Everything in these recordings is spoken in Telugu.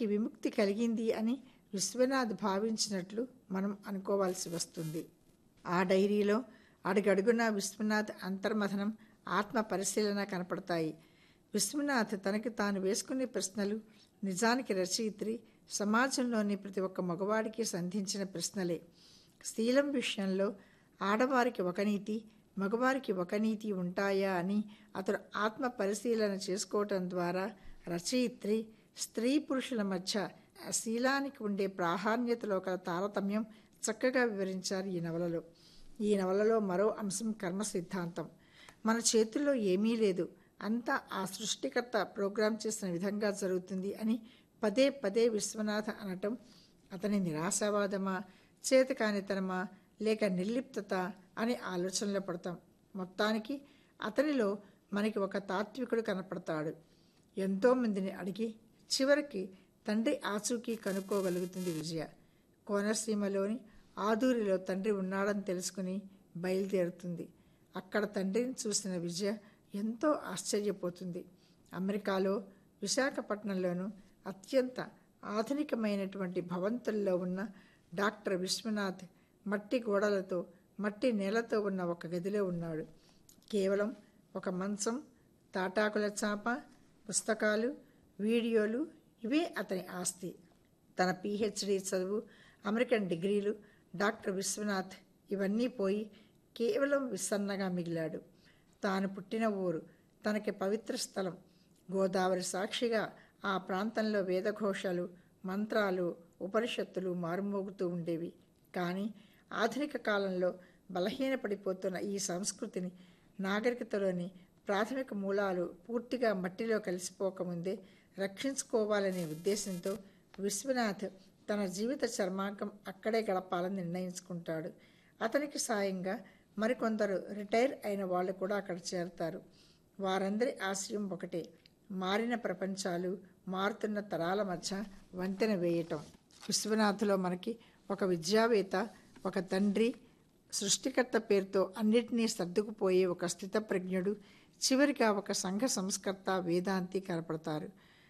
తనకి విముక్తి కలిగింది అని విశ్వనాథ్ భావించినట్లు మనం అనుకోవాల్సి వస్తుంది ఆ డైరీలో అడుగడుగున విశ్వనాథ్ అంతర్మథనం ఆత్మ పరిశీలన కనపడతాయి విశ్వనాథ్ తనకి తాను వేసుకునే ప్రశ్నలు నిజానికి రచయిత్రి సమాజంలోని ప్రతి ఒక్క మగవాడికి సంధించిన ప్రశ్నలే శీలం విషయంలో ఆడవారికి ఒక నీతి మగవారికి ఒక నీతి ఉంటాయా అని అతడు ఆత్మ పరిశీలన చేసుకోవటం ద్వారా రచయిత్రి స్త్రీ పురుషుల మధ్య శీలానికి ఉండే ప్రాధాన్యతలో గల తారతమ్యం చక్కగా వివరించారు ఈ నవలలో ఈ నవలలో మరో అంశం కర్మ సిద్ధాంతం మన చేతుల్లో ఏమీ లేదు అంతా ఆ సృష్టికర్త ప్రోగ్రాం చేసిన విధంగా జరుగుతుంది అని పదే పదే విశ్వనాథ అనటం అతని నిరాశావాదమా చేతకానితనమా లేక నిర్లిప్తత అని ఆలోచనలో పడతాం మొత్తానికి అతనిలో మనకి ఒక తాత్వికుడు కనపడతాడు ఎంతోమందిని అడిగి చివరికి తండ్రి ఆచూకీ కనుక్కోగలుగుతుంది విజయ కోనసీమలోని ఆదూరిలో తండ్రి ఉన్నాడని తెలుసుకుని బయలుదేరుతుంది అక్కడ తండ్రిని చూసిన విజయ ఎంతో ఆశ్చర్యపోతుంది అమెరికాలో విశాఖపట్నంలోను అత్యంత ఆధునికమైనటువంటి భవంతుల్లో ఉన్న డాక్టర్ విశ్వనాథ్ మట్టి గోడలతో మట్టి నేలతో ఉన్న ఒక గదిలో ఉన్నాడు కేవలం ఒక మంచం తాటాకుల చాప పుస్తకాలు వీడియోలు ఇవే అతని ఆస్తి తన పిహెచ్డి చదువు అమెరికన్ డిగ్రీలు డాక్టర్ విశ్వనాథ్ ఇవన్నీ పోయి కేవలం విసన్నగా మిగిలాడు తాను పుట్టిన ఊరు తనకి పవిత్ర స్థలం గోదావరి సాక్షిగా ఆ ప్రాంతంలో వేదఘోషాలు మంత్రాలు ఉపనిషత్తులు మారుమోగుతూ ఉండేవి కానీ ఆధునిక కాలంలో బలహీనపడిపోతున్న ఈ సంస్కృతిని నాగరికతలోని ప్రాథమిక మూలాలు పూర్తిగా మట్టిలో కలిసిపోకముందే రక్షించుకోవాలనే ఉద్దేశంతో విశ్వనాథ్ తన జీవిత చర్మాంకం అక్కడే గడపాలని నిర్ణయించుకుంటాడు అతనికి సాయంగా మరికొందరు రిటైర్ అయిన వాళ్ళు కూడా అక్కడ చేరతారు వారందరి ఆశయం ఒకటే మారిన ప్రపంచాలు మారుతున్న తరాల మధ్య వంతెన వేయటం విశ్వనాథ్లో మనకి ఒక విద్యావేత్త ఒక తండ్రి సృష్టికర్త పేరుతో అన్నిటినీ సర్దుకుపోయే ఒక స్థితప్రజ్ఞుడు చివరిగా ఒక సంఘ సంస్కర్త వేదాంతి కనపడతారు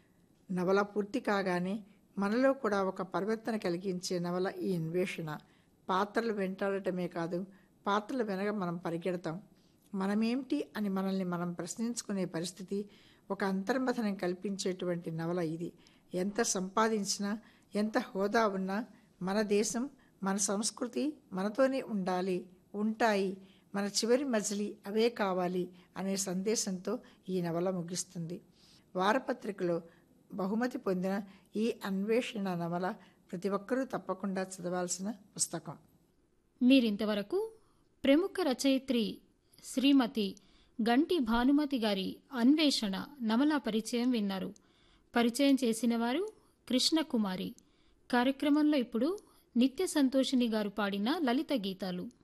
నవల పూర్తి కాగానే మనలో కూడా ఒక పరివర్తన కలిగించే నవల ఈ అన్వేషణ పాత్రలు వెంటాడటమే కాదు పాత్రలు వెనక మనం పరిగెడతాం మనమేమిటి అని మనల్ని మనం ప్రశ్నించుకునే పరిస్థితి ఒక అంతర్మథనం కల్పించేటువంటి నవల ఇది ఎంత సంపాదించినా ఎంత హోదా ఉన్నా మన దేశం మన సంస్కృతి మనతోనే ఉండాలి ఉంటాయి మన చివరి మజిలీ అవే కావాలి అనే సందేశంతో ఈ నవల ముగిస్తుంది వారపత్రికలో బహుమతి పొందిన ఈ అన్వేషణ నవల ప్రతి ఒక్కరూ తప్పకుండా చదవాల్సిన పుస్తకం మీరింతవరకు ప్రముఖ రచయిత్రి శ్రీమతి గంటి భానుమతి గారి అన్వేషణ నవల పరిచయం విన్నారు పరిచయం చేసిన వారు కృష్ణకుమారి కార్యక్రమంలో ఇప్పుడు నిత్య సంతోషిని గారు పాడిన లలిత గీతాలు